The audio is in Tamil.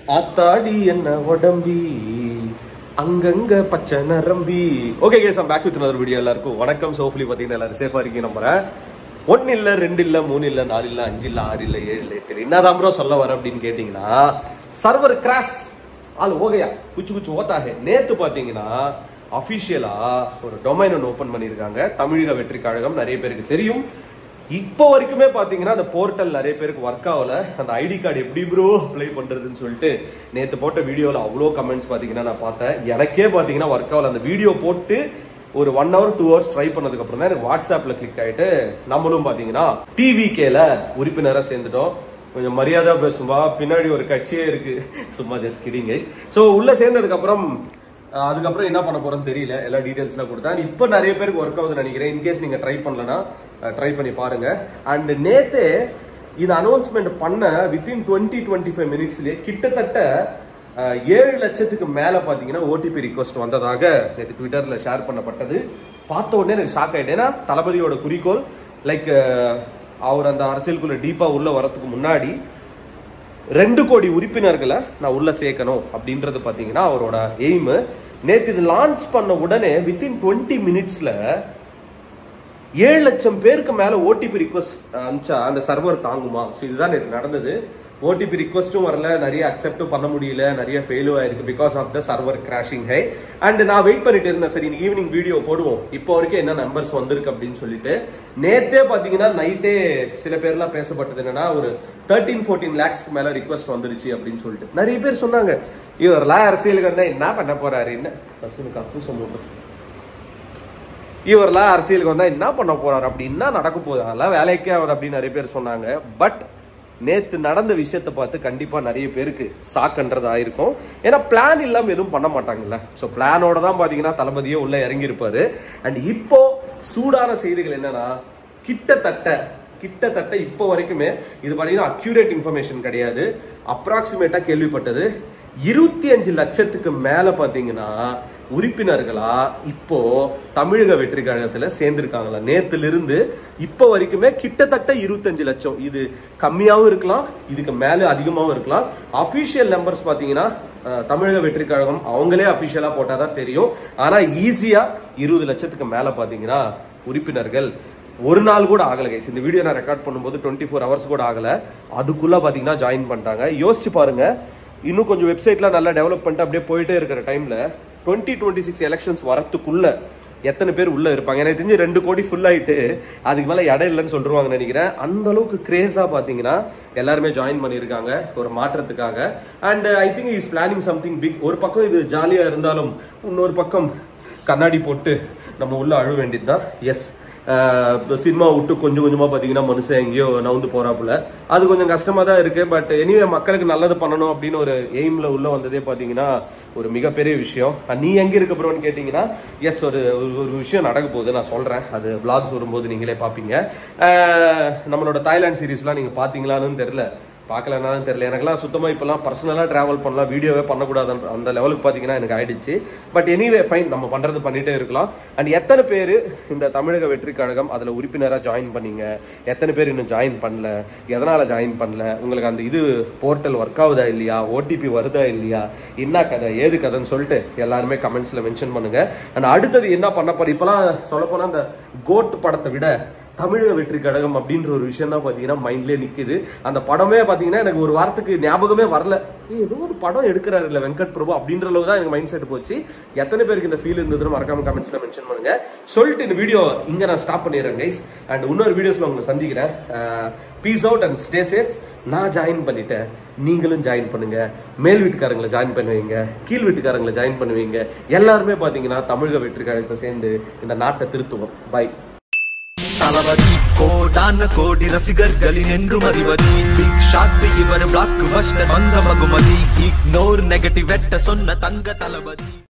ஆத்தாடி என்ன உடம்பி அங்கங்க பச்சை நரம்பி okay guys I'm back with another video எல்லாருக்கும் வணக்கம் சோஃப்லி பார்த்தீங்கன்னா எல்லாரும் சேஃபா இருக்கீங்க நம்புறேன் ஒன்னு இல்ல ரெண்டு இல்ல மூணு இல்ல நாலு இல்ல அஞ்சு இல்ல ஆறு இல்ல ஏழு இல்ல எட்டு இல்ல என்னதான் ப்ரோ சொல்ல வர அப்படின்னு கேட்டீங்கன்னா சர்வர் கிராஷ் ஆள் ஓகையா குச்சு குச்சு ஓத்தாக நேத்து பாத்தீங்கன்னா அபிஷியலா ஒரு டொமைன் ஒன்று ஓபன் பண்ணியிருக்காங்க தமிழக வெற்றி கழகம் நிறைய பேருக்கு தெரியும் இப்போ வரைக்குமே பாத்தீங்கன்னா அந்த போர்ட்டல் நிறைய பேருக்கு ஒர்க் ஆகல அந்த ஐடி கார்டு எப்படி ப்ரோ அப்ளை பண்றதுன்னு சொல்லிட்டு நேத்து போட்ட வீடியோல அவ்வளோ கமெண்ட்ஸ் பாத்தீங்கன்னா நான் பார்த்தேன் எனக்கே பாத்தீங்கன்னா ஒர்க் ஆகல அந்த வீடியோ போட்டு ஒரு one hour two hours try பண்ணதுக்கு அப்புறம் தான் எனக்கு வாட்ஸ்அப்ல கிளிக் ஆயிட்டு நம்மளும் பாத்தீங்கன்னா டிவிகேல உறுப்பினரா சேர்ந்துட்டோம் கொஞ்சம் மரியாதை பேசும்பா பின்னாடி ஒரு கட்சியே இருக்கு சும்மா ஜஸ்ட் கிடிங் கைஸ் ஸோ உள்ள சேர்ந்ததுக்கு அப்புறம் அஹ், அதுக்கப்புறம் என்ன பண்ண போறோம்னு தெரியல எல்லா டீடைல்ஸ்லாம் கொடுத்தேன் இப்போ நிறைய பேருக்கு ஒர்க் ஆகுதுன்னு நினைக்கிறேன் இன்கேஸ் நீங்க ட்ரை பண்ணலனா ட்ரை பண்ணி பாருங்க அண்ட் நேத்தே இது அனௌன்ஸ்மெண்ட் பண்ண வித்தின் டுவெண்ட்டி டுவெண்ட்டி ஃபைவ் மினிட்ஸ்லேயே கிட்டத்தட்ட அஹ், ஏழு லட்சத்துக்கு மேல பாத்தீங்கன்னா ஓடிபி ரிக்வஸ்ட் வந்ததாக நேற்று ட்விட்டர்ல ஷேர் பண்ணப்பட்டது பார்த்த உடனே எனக்கு ஷாக் ஆயிட்டேன் ஏன்னா தளபதியோட குறிக்கோள் லைக் அவர் அந்த அரசியலுக்குள்ள டீப்பா உள்ள வரதுக்கு முன்னாடி ரெண்டு கோடி உறுப்பினர்களை நான் உள்ள சேர்க்கணும் அப்படின்றது பாத்தீங்கன்னா அவரோட எய்ம் நேத்து இது லான்ச் பண்ண உடனே வித்தின் டுவெண்ட்டி மினிட்ஸ்ல ஏழு லட்சம் பேருக்கு மேல ஓடிபி ரிக்வஸ்ட் அனுப்பிச்சா அந்த சர்வர் தாங்குமா ஸோ இதுதான் நேற்று நடந்தது ஓடிபி ரிக்வஸ்ட்டும் வரல நிறைய அக்செப்டும் பண்ண முடியல நிறைய ஃபெயிலும் ஆயிருக்கு because of the server crashing high and நான் வெயிட் பண்ணிட்டு இருந்தேன் சரி ஈவினிங் வீடியோ போடுவோம் இப்போ வரைக்கும் என்ன நம்பர்ஸ் வந்திருக்கு அப்படின்னு சொல்லிட்டு நேத்தே பாத்தீங்கன்னா நைட்டே சில பேர்லாம் பேசப்பட்டது என்னன்னா ஒரு தேர்ட்டீன் ஃபோர்டீன் லேக்ஸ்க்கு மேல ரிக்வஸ்ட் வந்துருச்சு அப்படின்னு சொல்லிட்டு நிறைய பேர் சொன்னாங்க இவரெல்லாம் அரசியலுக்கு வந்தா என்ன பண்ண போறாரு என்ன ஃபர்ஸ்ட் எனக்கு அப்பு சொல்லுங்க இவரெல்லாம் அரசியலுக்கு வந்தா என்ன பண்ண போறாரு அப்படின்னா நடக்க போகுது அதெல்லாம் வேலைக்கே ஆகுது அப்படின்னு நிறைய பேர் சொன்னாங்க பட் நேத்து நடந்த விஷயத்த பார்த்து கண்டிப்பா நிறைய பேருக்கு சாக்கன்றது ஆயிருக்கும் ஏன்னா பிளான் இல்லாம எதுவும் பண்ண மாட்டாங்கல்ல ஸோ பிளானோட தான் பாத்தீங்கன்னா தளபதியே உள்ள இறங்கி இருப்பாரு அண்ட் இப்போ சூடான செய்திகள் என்னன்னா கிட்டத்தட்ட கிட்டத்தட்ட இப்போ வரைக்குமே இது பாத்தீங்கன்னா அக்யூரேட் இன்ஃபர்மேஷன் கிடையாது அப்ராக்சிமேட்டா கேள்விப்பட்டது இருபத்தி அஞ்சு லட்சத்துக்கு மேல பாத்தீங்கன்னா உறுப்பினர்களா இப்போ தமிழக வெற்றி கழகத்துல சேர்ந்திருக்காங்களா நேத்துல இருந்து இப்போ வரைக்குமே கிட்டத்தட்ட இருபத்தஞ்சு லட்சம் இது கம்மியாவும் இருக்கலாம் இதுக்கு மேல அதிகமாவும் இருக்கலாம் அபிஷியல் நம்பர்ஸ் பாத்தீங்கன்னா அஹ், தமிழக வெற்றி கழகம் அவங்களே அபிஷியலா போட்டாதான் தெரியும் ஆனா ஈஸியா இருபது லட்சத்துக்கு மேல பாத்தீங்கன்னா உறுப்பினர்கள் ஒரு நாள் கூட ஆகல கைஸ் இந்த வீடியோ நான் ரெக்கார்ட் பண்ணும்போது டுவெண்ட்டி ஃபோர் ஹவர்ஸ் கூட ஆகல அதுக்குள்ள பாத்தீங்கன்னா ஜாயின் பண்ணிட்டாங்க யோசிச்சு பாருங்க இன்னும் கொஞ்சம் வெப்சைட்லாம் நல்லா டெவலப் பண்ணிட்டு அப்படியே போயிட்டே இருக்கிற டைம்ல டுவெண்ட்டி டுவெண்ட்டி சிக்ஸ் எலெக்ஷன்ஸ் வரத்துக்குள்ள எத்தனை பேர் உள்ள இருப்பாங்க எனக்கு தெரிஞ்சு ரெண்டு கோடி ஃபுல் ஆயிட்டு அதுக்கு மேல இடம் இல்லைன்னு சொல்லிருவாங்கன்னு நினைக்கிறேன் அந்த அளவுக்கு கிரேஸா பாத்தீங்கன்னா எல்லாருமே ஜாயின் பண்ணியிருக்காங்க ஒரு மாற்றத்துக்காக and I think is planning something big ஒரு பக்கம் இது ஜாலியா இருந்தாலும் இன்னொரு பக்கம் கண்ணாடி போட்டு நம்ம உள்ள அழ வேண்டியதுதான் எஸ் சினிமா விட்டு கொஞ்சம் கொஞ்சமா பாத்தீங்கன்னா மனுஷன் எங்கேயோ நவுந்து போறாப்புல அது கொஞ்சம் கஷ்டமா தான் இருக்கு பட் எனிவே மக்களுக்கு நல்லது பண்ணணும் அப்படின்னு ஒரு எய்ம்ல உள்ள வந்ததே பாத்தீங்கன்னா ஒரு மிகப்பெரிய விஷயம் அஹ் நீ எங்க இருக்க ப்ரோன்னு கேட்டீங்கன்னா எஸ் ஒரு ஒரு- ஒரு விஷயம் நடக்க போகுது நான் சொல்றேன் அது vlogs வரும்போது நீங்களே பாப்பீங்க அஹ் நம்மளோட தாய்லாந்து சீரீஸ்லாம் நீங்க பாத்தீங்களான்னு தெரியல பார்க்கலனாலும் தெரியல எனக்கெல்லாம் சுத்தமா இப்பெல்லாம் பர்சனலா டிராவல் பண்ணலாம் வீடியோவே பண்ணக்கூடாது அந்த லெவலுக்கு பாத்தீங்கன்னா எனக்கு ஆயிடுச்சு பட் எனிவே ஃபைன் நம்ம பண்றது பண்ணிட்டே இருக்கலாம் அண்ட் எத்தனை பேர் இந்த தமிழக வெற்றி கழகம் அதுல உறுப்பினரா ஜாயின் பண்ணீங்க எத்தனை பேர் இன்னும் ஜாயின் பண்ணல எதனால ஜாயின் பண்ணல உங்களுக்கு அந்த இது போர்ட்டல் ஒர்க் ஆகுதா இல்லையா ஓடிபி வருதா இல்லையா என்ன கதை ஏது கதைன்னு சொல்லிட்டு எல்லாருமே கமெண்ட்ஸ்ல மென்ஷன் பண்ணுங்க அண்ட் அடுத்தது என்ன பண்ண போற இப்பெல்லாம் சொல்ல போனா அந்த கோட் படத்தை விட தமிழக வெற்றி கழகம் அப்படின்ற ஒரு விஷயம் தான் பாத்தீங்கன்னா மைண்ட்லயே நிக்குது அந்த படமே பாத்தீங்கன்னா எனக்கு ஒரு வாரத்துக்கு ஞாபகமே வரல ஏய், ஏதோ ஒரு படம் எடுக்கிறாரு இல்ல வெங்கட் பிரபு அப்படின்ற அளவு தான் எனக்கு மைண்ட் செட் போச்சு எத்தனை பேருக்கு இந்த ஃபீல் இருந்ததுன்னு மறக்காம கமெண்ட்ஸ்ல மென்ஷன் பண்ணுங்க சொல்லிட்டு இந்த வீடியோ இங்க நான் ஸ்டாப் பண்ணிடுறேன் கைஸ் அண்ட் இன்னொரு வீடியோஸ்ல உங்களை சந்திக்கிறேன் peace out and stay safe நான் ஜாயின் பண்ணிட்டேன் நீங்களும் ஜாயின் பண்ணுங்க மேல் வீட்டுக்காரங்களை ஜாயின் பண்ணுவீங்க கீழ் வீட்டுக்காரங்களை ஜாயின் பண்ணுவீங்க எல்லாருமே பாத்தீங்கன்னா தமிழக வெற்றி கழகத்தை சேர்ந்து இந்த நாட்டை திருத்துவோம் பை தளபதி கோடான கோடி ரசிகர்களின் என்றும் அறிவதி பிக் ஷாட் இவர் பிளாக் பஸ்டர் வந்த மகுமதி இக்னோர் நெகட்டிவ் வெட்ட சொன்ன தங்க தளபதி